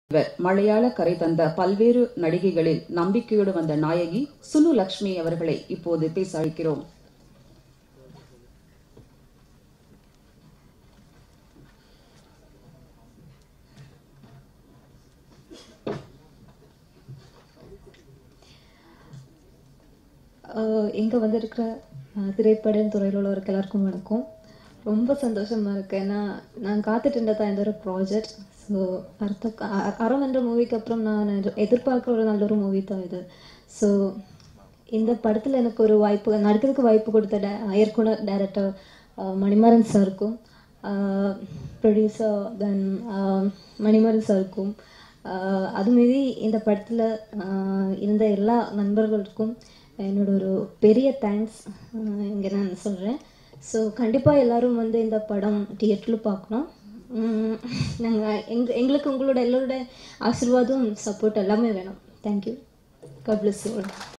இவர் மலையாள கரை தந்த பல்வேறு நடிகைகளில் நம்பிக்கையோடு வந்த நாயகி சுனு லக்ஷ்மி அவர்களை இப்போது பேச அழைக்கிறோம் இங்கே வந்திருக்கிற அஹ், திரைப்பட துறையில் உள்ளவருக்கு எல்லாருக்கும் வணக்கம் ரொம்ப சந்தோஷமா இருக்கு ஏன்னா நான் காத்துட்டு இருந்ததா இந்த ஒரு ப்ராஜெக்ட் ஸோ அர்த்த அ- அறம் என்ற மூவிக்கு அப்புறம் நான் எதிர்- எதிர்பார்க்குற ஒரு நல்ல ஒரு மூவி தான் இது ஸோ இந்த படத்தில் எனக்கு ஒரு வாய்ப்பு நடிக்கிறதுக்கு வாய்ப்பு கொடுத்த டே இயக்குனர் டைரக்டர் மணிமாறன் சாருக்கும் ப்ரொடியூசர் தென் மணிமாறன் சாருக்கும் ஆஹ் அது மீறி இந்த படத்தில் இருந்த எல்லா நண்பர்களுக்கும் என்னோட ஒரு பெரிய தேங்க்ஸ் இங்கே நான் சொல்கிறேன் ஸோ கண்டிப்பாக எல்லாரும் வந்து இந்த படம் தியேட்டரில் பார்க்கணும் நாங்கள் எங் எங்களுக்கு உங்களோட எல்லோரோட ஆசீர்வாதம் சப்போர்ட் எல்லாமே வேணும் thank you God bless you all